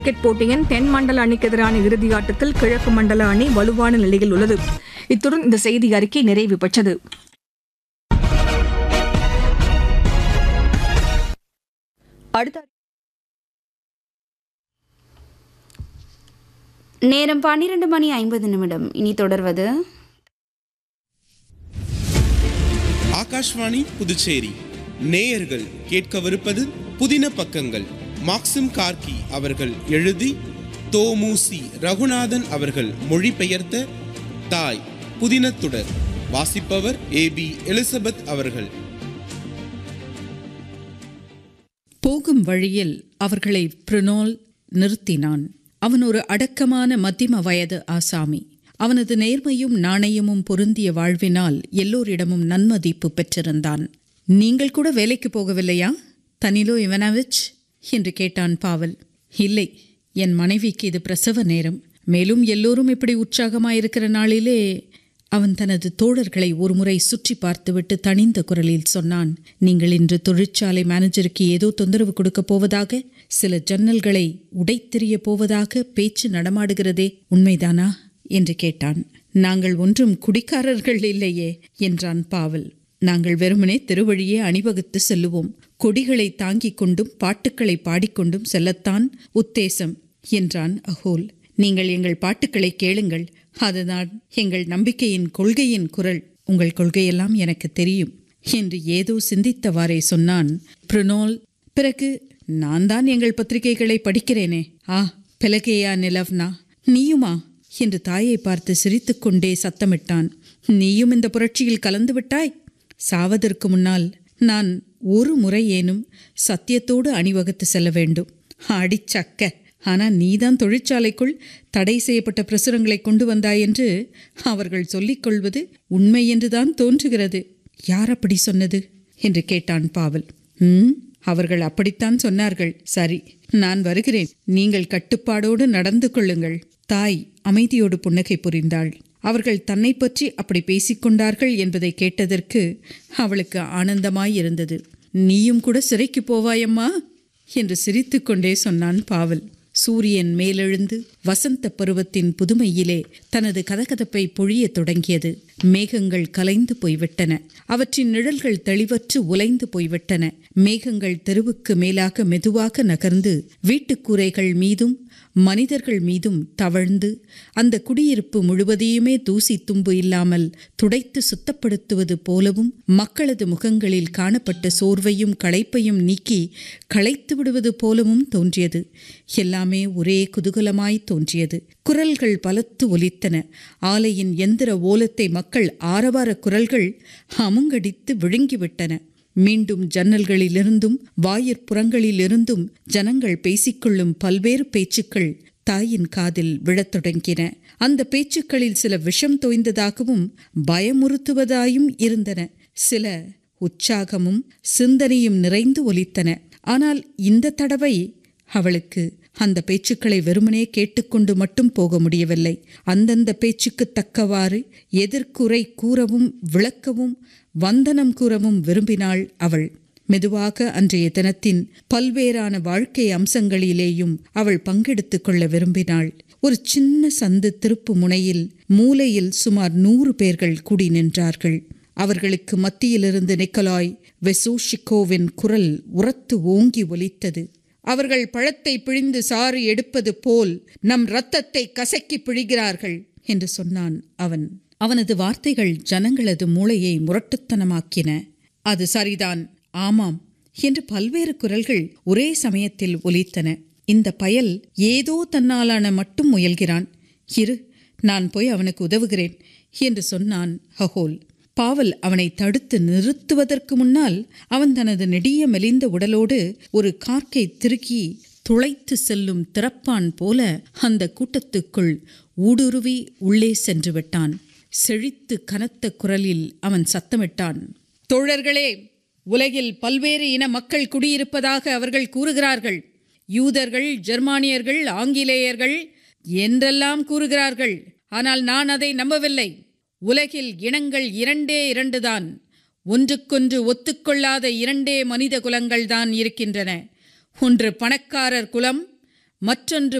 cricket போட்டியின் தென் மண்டல அணிக்கு எதிரான இறுதி ஆட்டத்தில் கிழக்கு மண்டல அணி வலுவான நிலையில் உள்ளது இத்துடன் இந்த செய்தி அறிக்கை நிறைவு பெற்றது அடுத்த நேரம் பன்னிரண்டு மணி ஐம்பது நிமிடம் இனி தொடர்வது ஆகாஷ்வாணி புதுச்சேரி நேயர்கள் கேட்கவிருப்பது புதின பக்கங்கள் மாக்சிம் கார்கி அவர்கள் எழுதி தோமுசி ரகுநாதன் அவர்கள் மொழிபெயர்த்த தாய் புதினத்துடர் வாசிப்பவர் ஏபி எலிசபெத் அவர்கள் போகும் வழியில் அவர்களை பிரினோல் நிறுத்தினான் அவன் ஒரு அடக்கமான மத்திம வயது ஆசாமி அவனது நேர்மையும் நாணயமும் பொருந்திய வாழ்வினால் எல்லோரிடமும் நன்மதிப்பு பெற்றிருந்தான் நீங்கள் கூட வேலைக்கு போகவில்லையா தனிலோ இவனாவிச் என்று கேட்டான் பாவல் இல்லை என் மனைவிக்கு இது பிரசவ நேரம் மேலும் எல்லோரும் இப்படி உற்சாகமாயிருக்கிற நாளிலே அவன் தனது தோழர்களை ஒருமுறை சுற்றி பார்த்துவிட்டு தணிந்த குரலில் சொன்னான் நீங்கள் இன்று தொழிற்சாலை மேனேஜருக்கு ஏதோ தொந்தரவு கொடுக்கப் போவதாக சில ஜன்னல்களை உடைத்தெறிய போவதாக பேச்சு நடமாடுகிறதே உண்மைதானா என்று கேட்டான் நாங்கள் ஒன்றும் குடிக்காரர்கள் இல்லையே என்றான் பாவல் நாங்கள் வெறுமனே தெருவழியே அணிவகுத்து செல்லுவோம் கொடிகளை தாங்கிக் கொண்டும் பாட்டுக்களை பாடிக்கொண்டும் செல்லத்தான் உத்தேசம் என்றான் அகோல் நீங்கள் எங்கள் பாட்டுக்களை கேளுங்கள் அதுதான் எங்கள் நம்பிக்கையின் கொள்கையின் குரல் உங்கள் கொள்கையெல்லாம் எனக்கு தெரியும் என்று ஏதோ சிந்தித்தவாறே சொன்னான் பிரினோல் பிறகு நான் தான் எங்கள் பத்திரிகைகளை படிக்கிறேனே ஆ பிலகேயா நிலவ்னா நீயுமா என்று தாயை பார்த்து சிரித்துக்கொண்டே சத்தமிட்டான் நீயும் இந்த புரட்சியில் கலந்து விட்டாய் சாவதற்கு முன்னால் நான் ஒரு முறை ஏனும் சத்தியத்தோடு அணிவகுத்து செல்ல வேண்டும் அடிச்சக்க ஆனால் நீதான் தொழிற்சாலைக்குள் தடை செய்யப்பட்ட பிரசுரங்களை கொண்டு வந்தாய் என்று அவர்கள் சொல்லிக் கொள்வது உண்மை என்றுதான் தோன்றுகிறது யார் அப்படி சொன்னது என்று கேட்டான் பாவல் ம் அவர்கள் அப்படித்தான் சொன்னார்கள் சரி நான் வருகிறேன் நீங்கள் கட்டுப்பாடோடு நடந்து கொள்ளுங்கள் தாய் அமைதியோடு புன்னகை புரிந்தாள் அவர்கள் தன்னை பற்றி அப்படி பேசிக்கொண்டார்கள் என்பதை கேட்டதற்கு அவளுக்கு ஆனந்தமாயிருந்தது நீயும் கூட சிறைக்கு போவாயம்மா என்று சிரித்துக்கொண்டே சொன்னான் பாவல் சூரியன் மேலெழுந்து வசந்த பருவத்தின் புதுமையிலே தனது கதகதப்பை பொழியத் தொடங்கியது மேகங்கள் கலைந்து போய்விட்டன அவற்றின் நிழல்கள் தெளிவற்று உலைந்து போய்விட்டன மேகங்கள் தெருவுக்கு மேலாக மெதுவாக நகர்ந்து வீட்டுக்கூரைகள் மீதும் மனிதர்கள் மீதும் தவழ்ந்து அந்த குடியிருப்பு முழுவதையுமே தூசி தும்பு இல்லாமல் துடைத்து சுத்தப்படுத்துவது போலவும் மக்களது முகங்களில் காணப்பட்ட சோர்வையும் களைப்பையும் நீக்கி களைத்து விடுவது போலவும் தோன்றியது எல்லாமே ஒரே குதூகலமாய் தோன்றியது குரல்கள் பலத்து ஒலித்தன ஆலையின் எந்திர ஓலத்தை மக்கள் ஆரவார குரல்கள் அமுங்கடித்து விழுங்கிவிட்டன மீண்டும் ஜன்னல்களிலிருந்தும் வாயிற்புறங்களிலிருந்தும் ஜனங்கள் பேசிக்கொள்ளும் பல்வேறு பேச்சுக்கள் தாயின் காதில் விழத் தொடங்கின அந்த பேச்சுக்களில் சில விஷம் தோய்ந்ததாகவும் பயமுறுத்துவதாயும் இருந்தன சில உற்சாகமும் சிந்தனையும் நிறைந்து ஒலித்தன ஆனால் இந்த தடவை அவளுக்கு அந்த பேச்சுக்களை வெறுமனே கேட்டுக்கொண்டு மட்டும் போக முடியவில்லை அந்தந்த பேச்சுக்கு தக்கவாறு எதிர்க்குறை கூறவும் விளக்கவும் வந்தனம் கூறவும் விரும்பினாள் அவள் மெதுவாக அன்றைய தினத்தின் பல்வேறான வாழ்க்கை அம்சங்களிலேயும் அவள் பங்கெடுத்துக் கொள்ள விரும்பினாள் ஒரு சின்ன சந்து திருப்பு முனையில் மூலையில் சுமார் நூறு பேர்கள் கூடி நின்றார்கள் அவர்களுக்கு மத்தியிலிருந்து நிக்கலாய் வெசோஷிகோவின் குரல் உரத்து ஓங்கி ஒலித்தது அவர்கள் பழத்தை பிழிந்து சாறு எடுப்பது போல் நம் இரத்தத்தை கசக்கி பிழிகிறார்கள் என்று சொன்னான் அவன் அவனது வார்த்தைகள் ஜனங்களது மூளையை முரட்டுத்தனமாக்கின அது சரிதான் ஆமாம் என்று பல்வேறு குரல்கள் ஒரே சமயத்தில் ஒலித்தன இந்த பயல் ஏதோ தன்னாலான மட்டும் முயல்கிறான் இரு நான் போய் அவனுக்கு உதவுகிறேன் என்று சொன்னான் ஹகோல் பாவல் அவனை தடுத்து நிறுத்துவதற்கு முன்னால் அவன் தனது நெடிய மெலிந்த உடலோடு ஒரு கார்க்கை திருக்கி துளைத்து செல்லும் திறப்பான் போல அந்த கூட்டத்துக்குள் ஊடுருவி உள்ளே சென்று விட்டான் செழித்து கனத்த குரலில் அவன் சத்தமிட்டான் தோழர்களே உலகில் பல்வேறு இன மக்கள் குடியிருப்பதாக அவர்கள் கூறுகிறார்கள் யூதர்கள் ஜெர்மானியர்கள் ஆங்கிலேயர்கள் என்றெல்லாம் கூறுகிறார்கள் ஆனால் நான் அதை நம்பவில்லை உலகில் இனங்கள் இரண்டே இரண்டுதான் ஒன்றுக்கொன்று ஒத்துக்கொள்ளாத இரண்டே மனித குலங்கள்தான் இருக்கின்றன ஒன்று பணக்காரர் குலம் மற்றொன்று